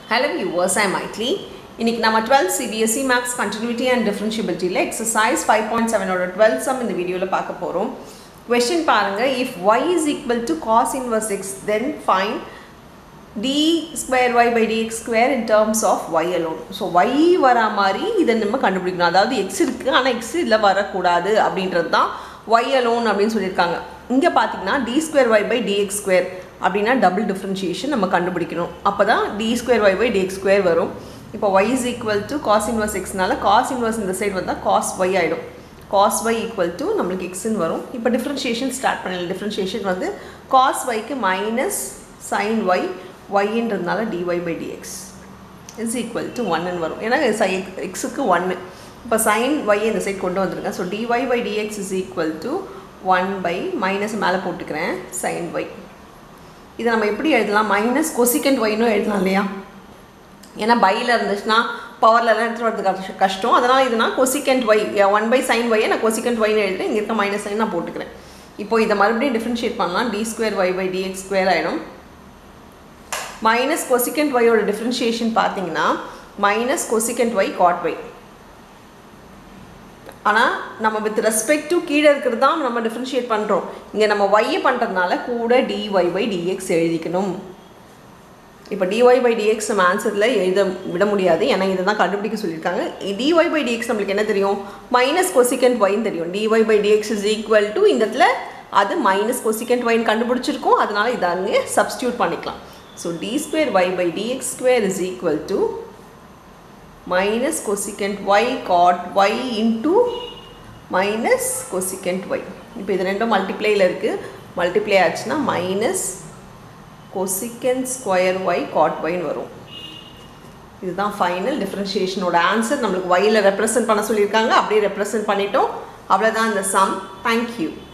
hello viewers ஐ மைட்லி இன்னைக்கு நம்ம twelfth CBSE maths continuity and டிஃபரன்ஷியபிலிட்டியில் எக்ஸசைஸ் ஃபைவ் பாயிண்ட் செவனோட டுவெல்த் சம் இந்த வீடியோவில் பார்க்க போகிறோம் கொஷின் பாருங்கள் if y is equal to cos inverse x then find d square y by dx square in terms of y alone so y வரா மாதிரி இதை நம்ம கண்டுபிடிக்கணும் அதாவது எக்ஸ் இருக்குது ஆனால் எக்ஸ் இதில் வரக்கூடாது அப்படின்றது தான் ஒய் அலோன் அப்படின்னு சொல்லியிருக்காங்க இங்கே பார்த்தீங்கன்னா d square y by dx square அப்படின்னா டபுள் டிஃப்ரென்ஷியேஷன் நம்ம கண்டுபிடிக்கணும் அப்போ தான் d square y by dx square வரும் இப்போ y is equal to cos inverse எக்ஸ்னால காஸ் இன்வர்ஸ் இந்த சைடு வந்தால் காஸ் ஒய் ஆகிடும் காஸ் ஒய் ஈக்குவல் டு நம்மளுக்கு எக்ஸ்ன்னு வரும் இப்போ டிஃப்ரென்ஷியேஷன் ஸ்டார்ட் பண்ணலாம் டிஃப்ரென்ஷியேஷன் வந்து காஸ் ஒய்க்கு மைனஸ் சைன் ஒய் ஒய்ன்றதுனால dy by dx is equal to ஒன்னு வரும் ஏன்னா சை எக்ஸுக்கு ஒன்று இப்போ சைன் ஒய் இந்த சைட் கொண்டு வந்துருங்க so dy by dx is equal to one by minus மேலே போட்டுக்கிறேன் சைன் ஒய் இதை நம்ம எப்படி எழுதலாம் மைனஸ் கொசிகண்ட் ஒய்னும் எழுதலாம் இல்லையா ஏன்னா பையில் இருந்துச்சுன்னா பவர்லலாம் எடுத்துகிட்டு வரதுக்கு கஷ்டம் அதனால் இது நான் cosecant y one by sine ஒய்யை நான் கொசிகண்ட் ஒய்னு எழுதுறேன் இங்கே இருக்க மைனஸ் சைன் நான் போட்டுக்கிறேன் இப்போ இதை மறுபடியும் டிஃப்ரென்ஷியேட் பண்ணலாம் d square y by dx square ஆகிடும் மைனஸ் கொசிகண்ட் ஒய்யோட டிஃப்ரென்ஷியேஷன் பார்த்தீங்கன்னா minus cosecant y cot y ஆனால் நம்ம வித் ரெஸ்பெக்ட் டு கீழே இருக்கிறது தான் நம்ம டிஃப்ரென்ஷியேட் பண்ணுறோம் இங்கே நம்ம ஒய்யை பண்ணுறதுனால கூட டிஒய் பை டிஎக்ஸ் எழுதிக்கணும் இப்போ டிஒய் பை டிஎக்ஸ் நம்ம ஆன்சரில் எழுத விட முடியாது ஏன்னா இதை தான் கண்டுபிடிக்க சொல்லியிருக்காங்க டிஒய் பை டிஎக்ஸ் நம்மளுக்கு என்ன தெரியும் மைனஸ் கொசிகண்ட் ஒய்ன்னு தெரியும் dy by dx is equal to இந்த இடத்துல அது மைனஸ் கொசிகண்ட் ஒய்ன்னு கண்டுபிடிச்சிருக்கோம் அதனால் இதை அங்கே சப்ஸ்டியூட் பண்ணிக்கலாம் so d square y by dx square is equal to minus cosecant y cot y into minus cosecant y இப்போ இது ரெண்டும் மல்டிப்ளையில் இருக்குது மல்டிப்ளை ஆச்சுன்னா minus cosecant square y cot ஒய்னு வரும் இதுதான் ஃபைனல் டிஃப்ரென்ஷியேஷனோட ஆன்சர் நம்மளுக்கு ஒயில் ரெப்ரசன்ட் பண்ண சொல்லியிருக்காங்க அப்படியே ரெப்ரசன்ட் பண்ணிட்டோம் அவ்வளோதான் இந்த சம் தேங்க்யூ